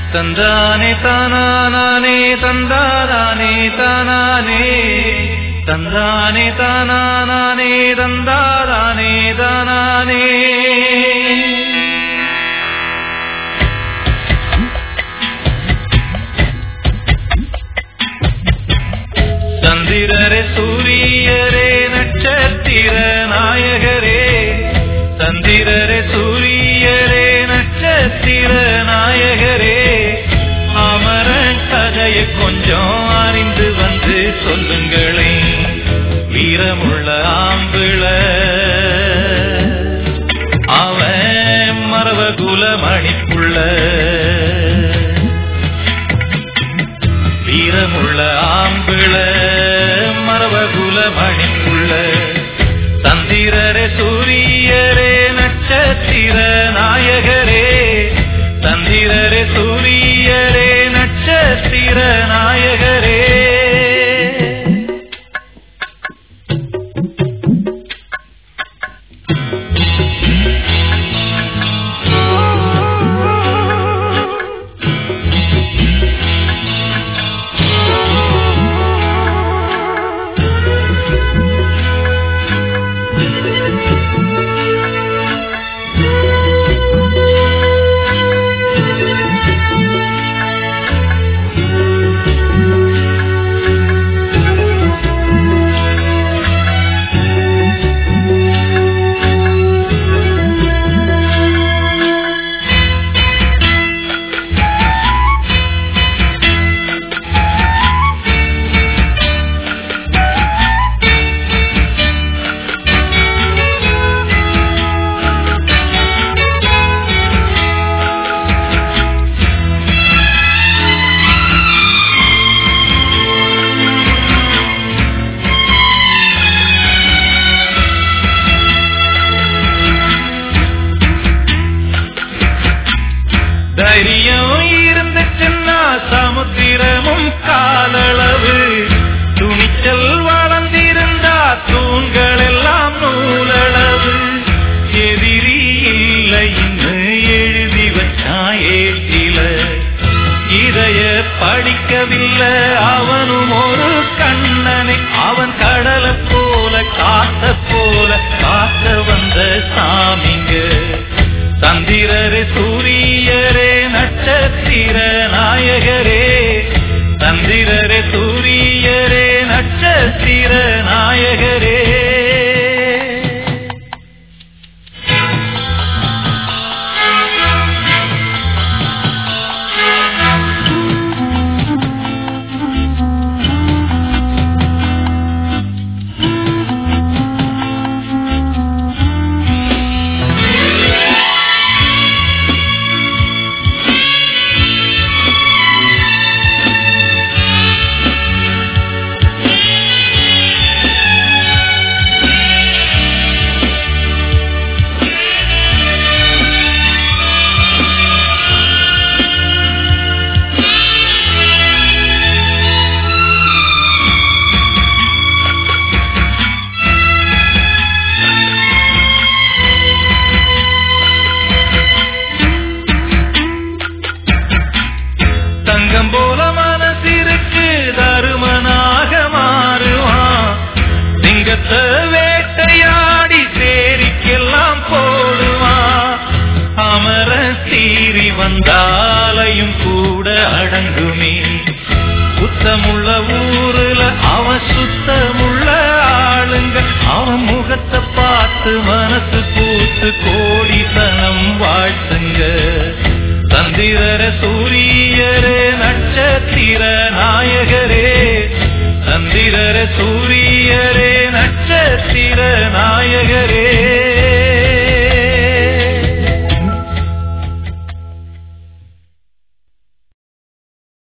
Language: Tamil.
தந்தானே தானானே தந்தாதானே தானானே தந்தானே தானானே தந்தாதானே தானானே சந்திரரே சூரியரே நட்சத்திர நாயகரே சந்திரரே சூரியரே நட்சத்திர நாயகரே அமரன் கதையை கொஞ்சம் அறிந்து வந்து சொல்லுங்களே வீரமுள்ள ஆம்பிள அவன் மரபகுல மணிப்புள்ள வீரமுள்ள ஆம்பிள மரபகுல மணிப்புள்ள தந்திரரே சூரியரே நட்சத்திர நாயகரே தந்திரரே சூரியரே நட்சத்திர நாயகரே தைரியம் இருந்துச்சுன்னா சமுத்திரமும் காலளவு துணிச்சல் வளர்ந்திருந்தா தூண்கள் எல்லாம் நூலளவு எதிரி இல்லைன்னு எழுதி வச்சான் ஏற்றில இதைய படிக்கவில்லை அவனும் ஒரு கண்ணனை அவன் கடலை போல காத்த போல காத்த வந்த சாமிங்க தந்திரரே சூரியரே நட்சத்திர நாயகரே தந்திரரே சூரியரே நட்சத்திர நாயகரே தங்கம் போல மனசிருக்கு தருமனாக மாறுவான் சிங்கத்தை வேட்டையாடி சேரிக்கெல்லாம் போடுவான் அமர சீறி வந்தாலையும் கூட அடங்குமே சுத்தமுள்ள ஊருல அவன் சுத்தமுள்ள ஆளுங்க அவன் முகத்தை பார்த்து மனசு பூத்து